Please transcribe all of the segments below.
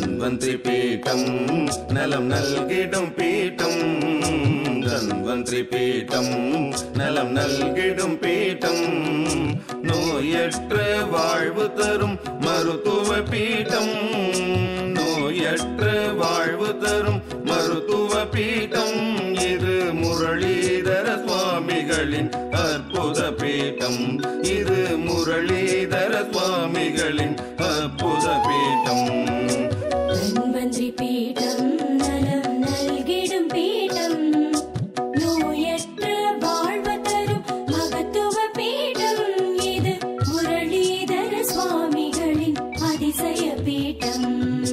தன்வந்திரி பீட்டம் நலம் நல்கிடும் பீட்டம் தன்வந்திரி பீட்டம் நலம் நல்கிடும் பீட்டம் நோயற்ற வாழ்வு தரும் மருத்துவ பீட்டம் நோயற்ற வாழ்வு தரும் மருத்துவ பீட்டம் இது முரளிதர சுவாமிகளின் அற்புத பீட்டம் இது முரளிதர சுவாமிகளின் அற்புத பீட்டம் தன்வந்திரி பீடம் நலம் நல்கிடும் பீடம் நோயற்ற வாழ்வு தரும் மகத்துவ பீடம் இது முரளிதர சுவாமிகளின் அதிசய பீடம்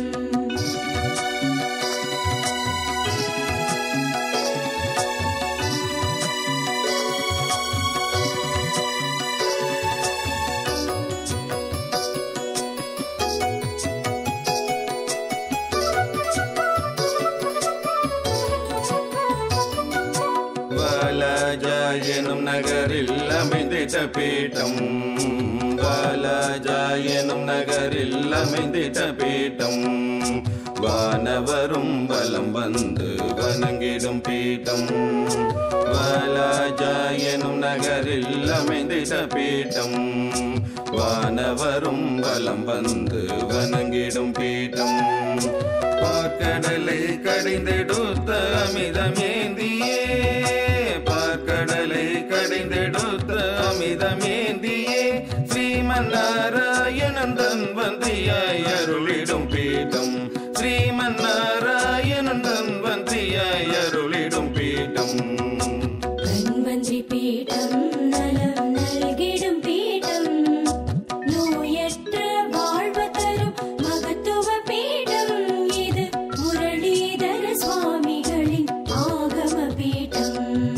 வாலாஜா எனும் நகரில் அமைந்திட்ட பீட்டம் வாலாஜா எனும் நகரில் அமைந்திட்ட பீட்டம் வானவரும் வலம் வந்து வணங்கிடும் பீட்டம் வாலாஜா எனும் நகரில் அமைந்திட்ட பீட்டம் வானவரும் வலம் வந்து வணங்கிடும் பீட்டம் பார்க்கடலை கடிந்தெடுத்த அமிதமேந்தியே பார்க்கடலை கடிந்தெடுத்த அமிதமேந்தியே ஸ்ரீமன் நாராயணன் தன் வந்தியாய் அருளிடும் பீட்டம் ஸ்ரீமன் நாராயணன் தன் வந்தியாய் அருளிடும் பீட்டம் தன்வந்திரி பீடம் நலம் நல்கிடும் பீடம் நோயற்ற வாழ்வு தரும் மகத்துவ பீடம் இது முரளிதர சுவாமிகளின் ஆகம பீடம்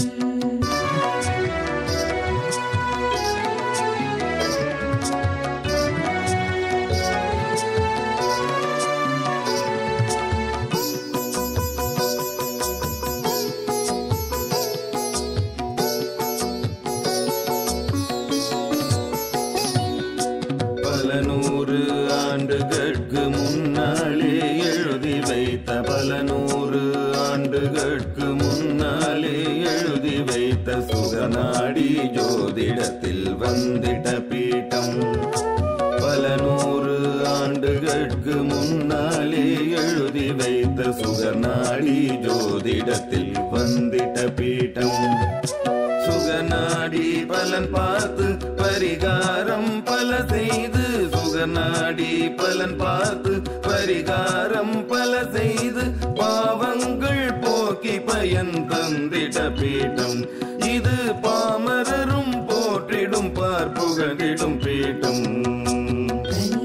பல நூறு ஆண்டுகட்கு முன்னாலே எழுதி வைத்த பல நூறு ஆண்டுகட்கு முன்னாலே எழுதி வைத்த சுகநாடி ஜோதிடத்தில் வந்திட்ட பீட்டம் பல நூறு ஆண்டுகட்கு முன்னாலே எழுதி வைத்த சுகநாடி ஜோதிடத்தில் வந்திட்ட பீட்டம் சுகநாடி பலன் பார்த்து பரிகாரம் பல செய்து சுகநாடி பலன் பார்த்து பரிகாரம் பல செய்து பாவங்கள் போக்கி பயன் தந்திட பீட்டம் இது பாமரரும் போற்றிடும் பார்ப்புகழிடும் பீட்டம் தன்